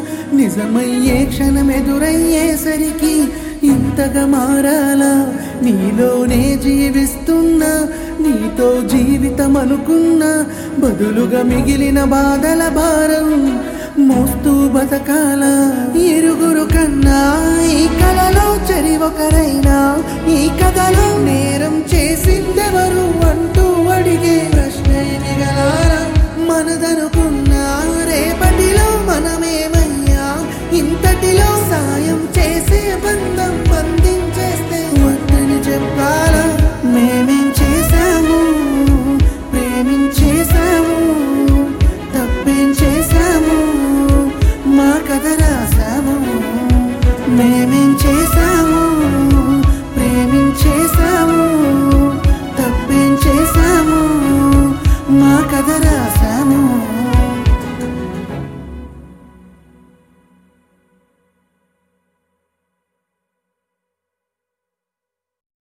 నిజమయ్యే క్షణమెదురయ్యేసరికి ఇంతగా మారాలా నీలోనే జీవిస్తున్నా నీతో జీవితం అనుకున్నా బదులుగా మిగిలిన బాధల భారం మోస్తూ బతకాల ఇరుగురు కన్నా ఈ కలలో చెరి ఒకరైనా ఈ కథలో నేరం చేసిందెవరు అంటూ అడిగే ప్రశ్న మిగలారా మనదనుకున్నా రేపటిలో మనమేమయ్యా ఇంతటిలో సాయం చేసే బంధం బంధించేస్తే వద్దని చెప్పాలా మేమేం చేశాము ప్రేమించేశాము తప్పేం చేశాము మా కథ రాసాము మేమేం చేశాము ప్రేమించేశాము తప్పేం చేశాము మా కథ రాసాము